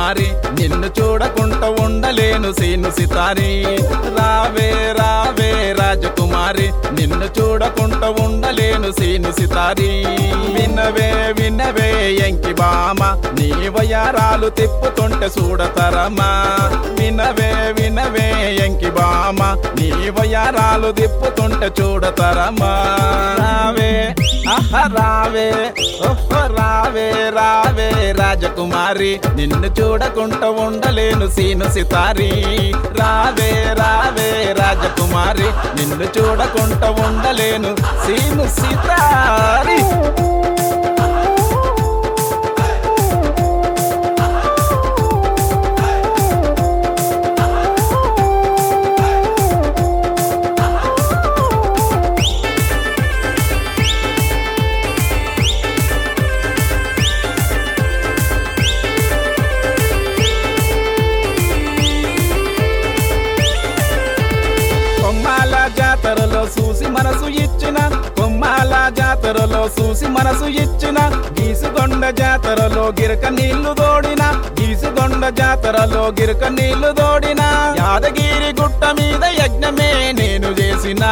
రాజకుమారి నిన్ను చూడకుండా ఉండలేను సీను సితారి రావే రావే రాజకుమారి నిన్ను చూడకుండా ఉండలేను సీను సితారి వినవే వినవే ఎంకి బామ నీ వయారాలు తిప్పుతుంటే చూడతరమా వినవే వినవే ఎంకి బామ నీ వయారాలు తిప్పుతుంటే చూడతరమా రావే అహ రావే ఓహో రావే రావే రాజకుమారి నిన్ను చూడకుండా ఉండలేను సీను సితారి రావే రావే రాజకుమారి నిన్ను చూడకుండా ఉండలేను సీను సితారి కొమ్మాల జాతరలో చూసి మనసు ఇచ్చిన కొమ్మాల జాతరలో చూసి మనసు ఇచ్చిన గీసుగొండ జాతరలో గిరక నీళ్లు దోడిన గీసుగొండ జాతరలో గిరక నీళ్లు దోడిన యాదగిరి గుట్ట మీద యజ్ఞమే నేను చేసిన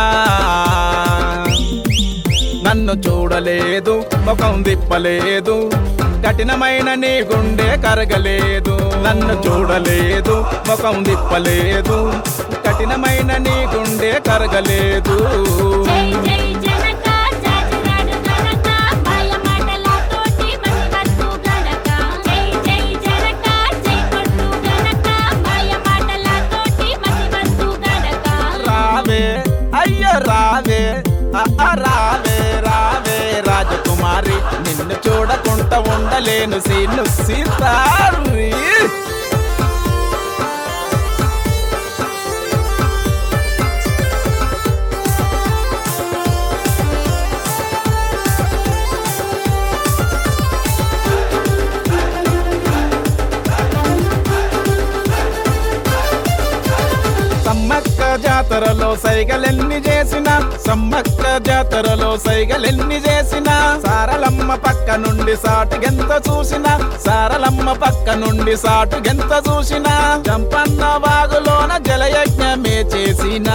నన్ను చూడలేదు ముఖం తిప్పలేదు కఠినమైన నీ గుండె కరగలేదు నన్ను చూడలేదు ముఖం తిప్పలేదు కఠినమైన నీ గుండె కరగలేదు జై జై జనక జాజరాడు గనక మాయ మాటలతోటి మసిగట్టు గనక జై జై జనక జై కొట్టు గనక మాయ మాటలతోటి మసిగట్టు గనక రావే అయ్య రావే అ అ రావే రావే రాజకుమారి నిన్ను చూడకుండా ఉండలేను సీను సీతారి సమ్మక్క జాతరలో సైగలెన్ని చేసిన సమ్మక్క జాతరలో సైగలెన్ని చేసిన సారలమ్మ పక్క నుండి సాటుగెంత చూసిన సారలమ్మ పక్క నుండి సాటుగెంత చూసిన చంపన్న వాగులోన జలయజ్ఞమే చేసిన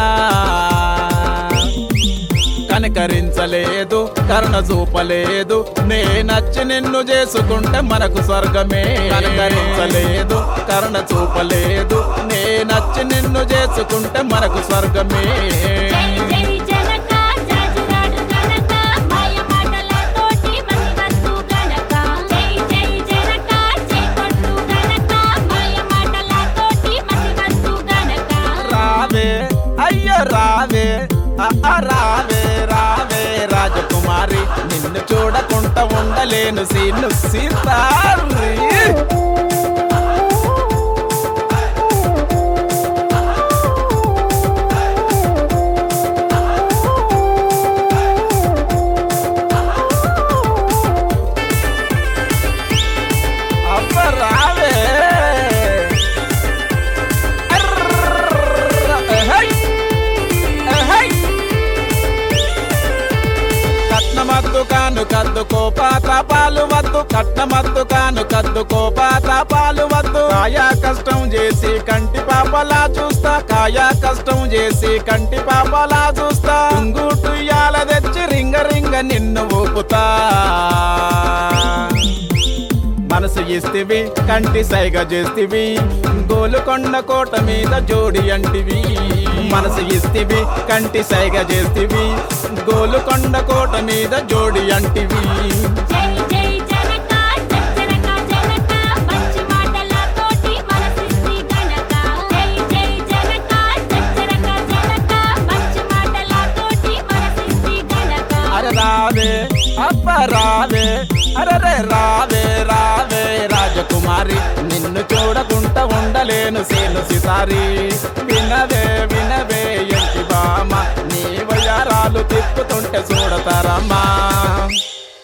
కనికరించలేదు కరుణ చూపలేదు నేనచ్చి నిన్ను చేసుకుంటే మనకు స్వర్గమే కనికరించలేదు కరుణ చూపలేదు నేనచ్చి నిన్ను చేసుకుంటే మనకు స్వర్గమే జై జై జనక జాజరాడు గనక మాయ మాటలతోటి మసిగట్టు గనక జై జై జనక జై కొట్టు గనక మాయ మాటలతోటి మసిగట్టు గనక రావే అయ్య రావే అ అ రావే రావే రాజకుమారి నిన్ను చూడకుండా ఉండలేను సీను సీతారి అబ్బ రావే అర్ర, ఎహై, ఎహై. కట్నమద్దు కాను కద్దుకో పాత పాలు వద్దు కట్నమద్దు కాను కద్దుకో పాత పాలు వద్దు కాయా కష్టం చేసి కంటి పాపలా చూస్తా కాయా కష్టం చేసి కంటి పాపలా చూస్తా టుంగుటుయ్యాల తెచ్చి రింగ రింగ నిన్ను ఊపుతా మనసు ఇస్తివి కంటి సైగ చేస్తివి గోలుకొండ కోట మీద జోడి అంటివి మనసు ఇస్తివి కంటి సైగ చేస్తివి గోలుకొండ కోట మీద జోడి అంటివి జై జై జనక జనక జనక మంచి మాటలతోటి మనసిస్తి గనక జై జై జనక జనక జనక మంచి మాటలతోటి మనసిస్తి గనక అరే రావే అప్ప రావే అరే రావే రావే రాజకుమారి నిన్ను చూడకుండా ఉండలేను సేను సితారి వినవే వినవే ఎంటి బామ నీ వయారాలు తిప్పుతుంటే చూడతారమ్మా